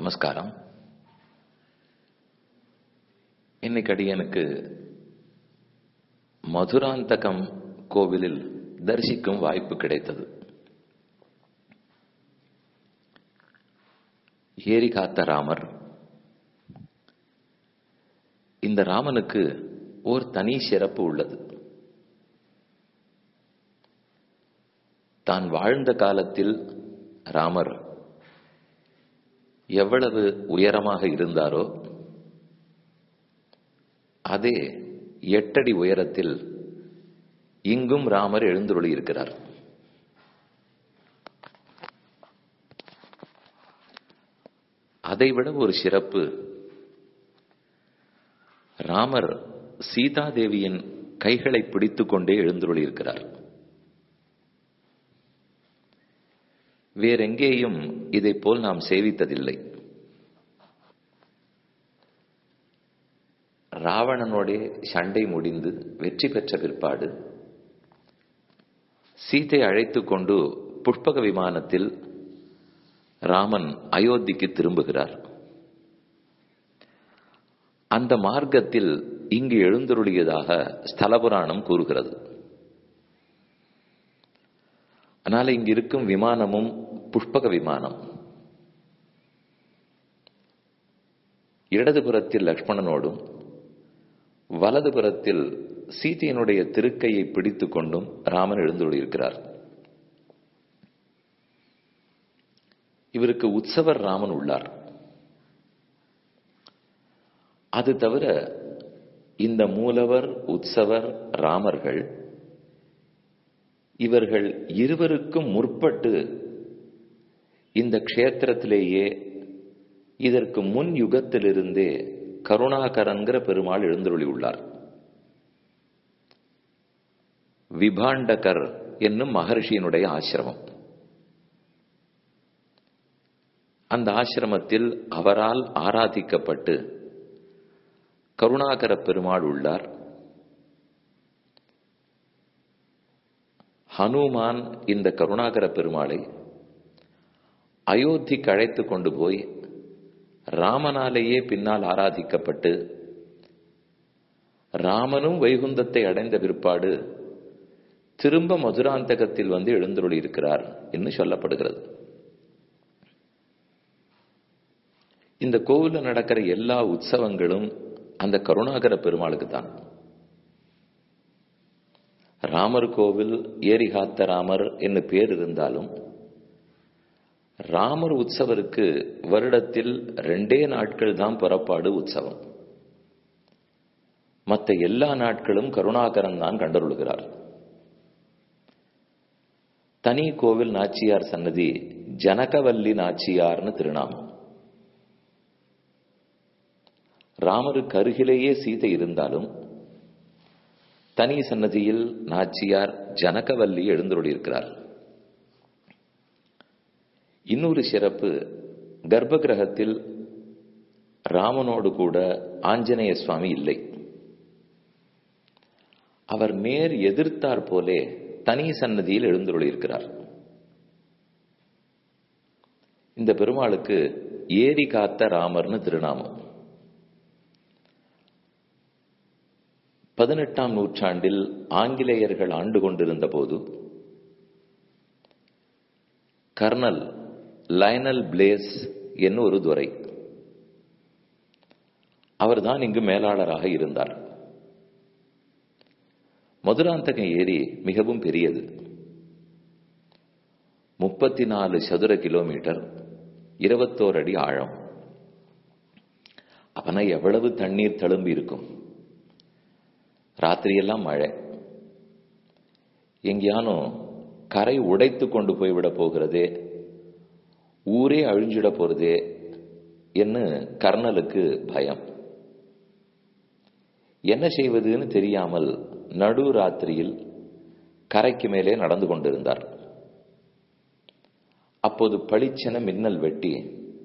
நமஸ்காரம் இன்னைக்கு அடியனுக்கு மதுராந்தகம் கோவிலில் தரிசிக்கும் வாய்ப்பு கிடைத்தது ஏரி காத்த ராமர் இந்த ராமனுக்கு ஓர் தனி சிறப்பு உள்ளது தான் வாழ்ந்த காலத்தில் ராமர் எவ்வளவு உயரமாக இருந்தாரோ அதே எட்டடி உயரத்தில் இங்கும் ராமர் எழுந்துருளி இருக்கிறார் அதைவிட ஒரு சிறப்பு ராமர் சீதாதேவியின் கைகளை பிடித்துக் கொண்டே எழுந்துருளி இருக்கிறார் வேறெங்கேயும் இதை போல் நாம் சேவித்ததில்லை ராவணனோடே சண்டை முடிந்து வெற்றி பெற்ற பிற்பாடு சீதை அழைத்துக் கொண்டு புஷ்பக விமானத்தில் ராமன் அயோத்திக்கு திரும்புகிறார் அந்த மார்க்கத்தில் இங்கு எழுந்தருளியதாக ஸ்தல புராணம் கூறுகிறது அதனால இங்கு இருக்கும் விமானமும் புஷ்பக விமானம் இடதுபுறத்தில் லக்ஷ்மணனோடும் வலதுபுறத்தில் சீதையினுடைய திருக்கையை பிடித்துக் கொண்டும் ராமன் எழுந்துள்ளிருக்கிறார் இவருக்கு உற்சவர் ராமன் உள்ளார் அது தவிர இந்த மூலவர் உற்சவர் ராமர்கள் இவர்கள் இருவருக்கும் முற்பட்டு இந்த க்ஷேத்திரத்திலேயே இதற்கு முன் யுகத்திலிருந்தே கருணாகரன்கிற பெருமாள் எழுந்தருளி உள்ளார் விபாண்டகர் என்னும் மகர்ஷியினுடைய ஆசிரமம் அந்த ஆசிரமத்தில் அவரால் ஆராதிக்கப்பட்டு கருணாகர பெருமாள் உள்ளார் ஹனுமான் இந்த கருணாகர பெருமாளை அயோத்திக்கு அழைத்து கொண்டு போய் ராமனாலேயே பின்னால் ஆராதிக்கப்பட்டு ராமனும் வைகுந்தத்தை அடைந்த பிற்பாடு திரும்ப மதுராந்தகத்தில் வந்து எழுந்தருளி இருக்கிறார் என்று சொல்லப்படுகிறது இந்த கோவிலில் நடக்கிற எல்லா உற்சவங்களும் அந்த கருணாகர பெருமாளுக்கு தான் ராமர் கோவில் ஏரிகாத்த ராமர் என்று பேர் இருந்தாலும் ராமர் உற்சவருக்கு வருடத்தில் ரெண்டே நாட்கள் தான் புறப்பாடு உற்சவம் மற்ற எல்லா நாட்களும் கருணாகரன் தான் கண்டருளுகிறார் தனி கோவில் நாச்சியார் சன்னதி ஜனகவல்லி நாச்சியார்னு திருநாமம் ராமருக்கு அருகிலேயே சீதை இருந்தாலும் தனி சன்னதியில் நாச்சியார் ஜனகவல்லி எழுந்துள்ளிருக்கிறார் இன்னொரு சிறப்பு கர்ப்ப கிரகத்தில் ராமனோடு கூட ஆஞ்சநேய சுவாமி இல்லை அவர் மேற் எதிர்த்தார் போலே தனி சன்னதியில் எழுந்துள்ளிருக்கிறார் இந்த பெருமாளுக்கு ஏரி காத்த ராமர்னு திருநாமம் பதினெட்டாம் நூற்றாண்டில் ஆங்கிலேயர்கள் ஆண்டு கொண்டிருந்த போது கர்னல் லைனல் பிளேஸ் என்ன ஒரு துறை அவர்தான் இங்கு மேலாளராக இருந்தார் மதுராந்தகம் ஏரி மிகவும் பெரியது முப்பத்தி நாலு சதுர கிலோமீட்டர் இருபத்தோரு அடி ஆழம் அப்பனா எவ்வளவு தண்ணீர் தழும்பி இருக்கும் ராத்திரியெல்லாம் மழை எங்கேயானும் கரை உடைத்து கொண்டு போய்விட போகிறதே ஊரே அழிஞ்சிட போறதே என்று கர்னலுக்கு பயம் என்ன செய்வதுன்னு தெரியாமல் நடு ராத்திரியில் கரைக்கு மேலே நடந்து கொண்டிருந்தார் அப்போது பளிச்சென மின்னல் வெட்டி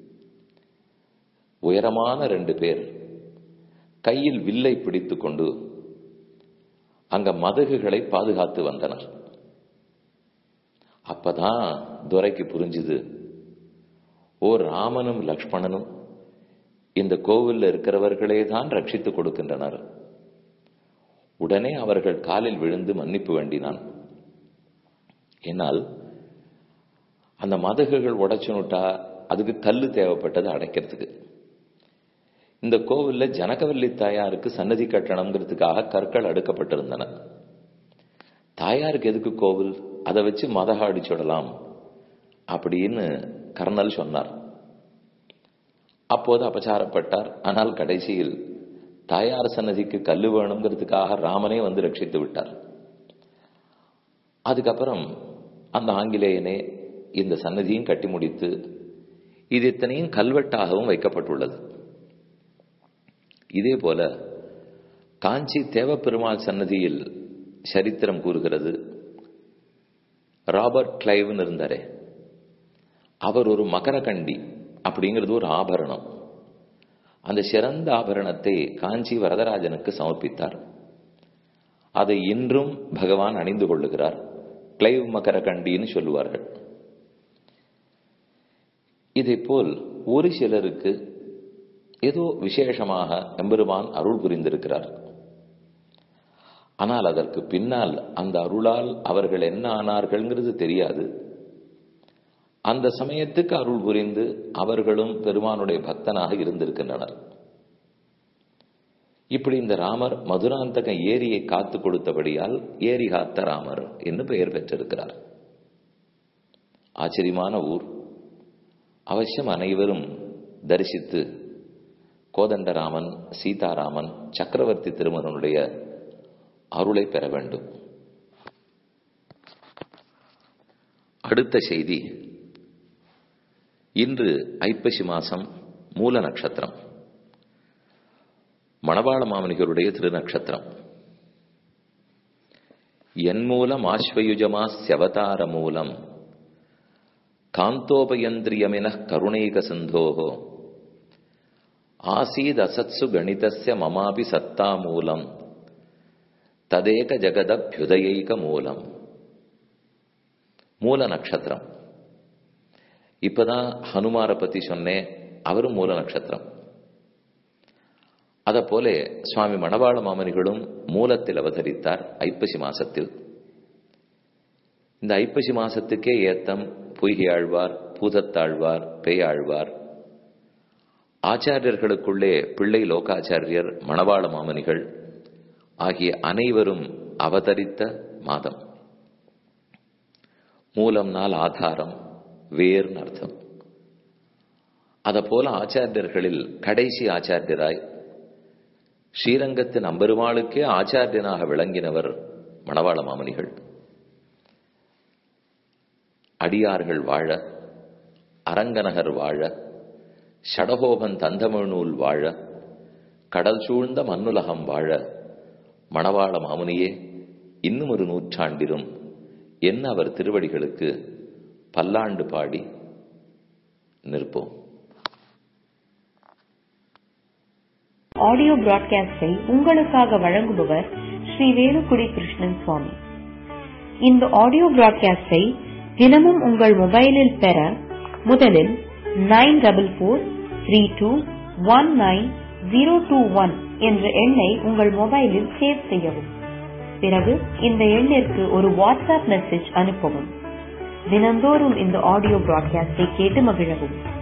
உயரமான ரெண்டு பேர் கையில் வில்லை பிடித்துக் கொண்டு அங்க மதகுகளை பாதுகாத்து வந்தனர் அப்பதான் துரைக்கு புரிஞ்சுது ஓ ராமனும் லக்ஷ்மணனும் இந்த கோவில்ல இருக்கிறவர்களே தான் ரட்சித்து கொடுக்கின்றனர் உடனே அவர்கள் காலில் விழுந்து மன்னிப்பு வேண்டினான் என்னால் அந்த மதகுகள் உடைச்சுனுட்டா அதுக்கு கல்லு தேவைப்பட்டது அடைக்கிறதுக்கு இந்த கோவில்ல ஜனகவல்லி தாயாருக்கு சன்னதி கட்டணம்ங்கிறதுக்காக கற்கள் அடுக்கப்பட்டிருந்தன தாயாருக்கு எதுக்கு கோவில் அதை வச்சு மதக அடிச்சுடலாம் அப்படின்னு கர்னல் சொன்னார் அப்போது அபச்சாரப்பட்டார் ஆனால் கடைசியில் தாயார் சன்னதிக்கு கல்லு வேணுங்கிறதுக்காக ராமனே வந்து ரட்சித்து விட்டார் அதுக்கப்புறம் அந்த ஆங்கிலேயனே இந்த சன்னதியும் கட்டி முடித்து இது இத்தனையும் கல்வெட்டாகவும் வைக்கப்பட்டுள்ளது இதே போல காஞ்சி தேவப்பெருமாள் சன்னதியில் சரித்திரம் கூறுகிறது ராபர்ட் கிளைவ்னு இருந்தாரே அவர் ஒரு மகரகண்டி அப்படிங்கிறது ஒரு ஆபரணம் அந்த சிறந்த ஆபரணத்தை காஞ்சி வரதராஜனுக்கு சமர்ப்பித்தார் அதை இன்றும் பகவான் அணிந்து கொள்ளுகிறார் கிளைவ் மகரகண்டின்னு சொல்லுவார்கள் இதை போல் ஒரு சிலருக்கு ஏதோ விசேஷமாக எம்பெருமான் அருள் புரிந்திருக்கிறார் ஆனால் அதற்கு பின்னால் அந்த அருளால் அவர்கள் என்ன ஆனார்கள்ங்கிறது தெரியாது அந்த சமயத்துக்கு அருள் புரிந்து அவர்களும் பெருமானுடைய பக்தனாக இருந்திருக்கின்றனர் இப்படி இந்த ராமர் மதுராந்தக ஏரியை காத்து கொடுத்தபடியால் ஏரி காத்த ராமர் என்று பெயர் பெற்றிருக்கிறார் ஆச்சரியமான ஊர் அவசியம் அனைவரும் தரிசித்து கோதண்டராமன் சீதாராமன் சக்கரவர்த்தி திருமகனுடைய அருளை பெற வேண்டும் அடுத்த செய்தி இன்று ஐப்பசி மாசம் மூல நட்சத்திரம் மணவாள மாமனிகருடைய திருநக்ஷத்திரம் என் மூலம் ஆஸ்வயுஜமா செவதார மூலம் காந்தோபயந்திரியமின கருணைக சிந்தோகோ ஆசீத் அசத்சு கணிதஸ்ய மமாபி சத்தா மூலம் ததேக ஜெகதபியுதயைக மூலம் மூல நட்சத்திரம் இப்பதான் ஹனுமாரை பத்தி சொன்னேன் அவரும் மூல நட்சத்திரம் அத போல சுவாமி மணவாள மாமனிகளும் மூலத்தில் அவதரித்தார் ஐப்பசி மாசத்தில் இந்த ஐப்பசி மாசத்துக்கே ஏத்தம் பொய்கையாழ்வார் பூதத்தாழ்வார் பேயாழ்வார் ஆச்சாரியர்களுக்குள்ளே பிள்ளை லோகாச்சாரியர் மணவாள மாமனிகள் ஆகிய அனைவரும் அவதரித்த மாதம் மூலம் நாள் ஆதாரம் வேர்னு அர்த்தம் அத போல ஆச்சாரியர்களில் கடைசி ஆச்சாரியராய் ஸ்ரீரங்கத்தின் அம்பெருமாளுக்கே ஆச்சாரியனாக விளங்கினவர் மணவாள மாமனிகள் அடியார்கள் வாழ அரங்கநகர் வாழ ஷடகோபன் தந்தமிழ்நூல் வாழ கடல் சூழ்ந்த மண்ணுலகம் வாழ மணவாள மாமுனியே இன்னும் ஒரு நூற்றாண்டிலும் என்ன அவர் திருவடிகளுக்கு பல்லாண்டு பாடி நிற்போம் ஆடியோ பிராட்காஸ்டை உங்களுக்காக வழங்குபவர் ஸ்ரீ வேலுக்குடி கிருஷ்ணன் சுவாமி இந்த ஆடியோ பிராட்காஸ்டை தினமும் உங்கள் மொபைலில் பெற முதலில் nine double four three two one nine zero two one என்ற எண்ணை உங்கள் மொபைலில் சேவ் செய்யவும் பிறகு இந்த எண்ணிற்கு ஒரு வாட்ஸ்அப் மெசேஜ் அனுப்பவும் தினந்தோறும் இந்த ஆடியோ பிராட்காஸ்டை கேட்டு மகிழவும்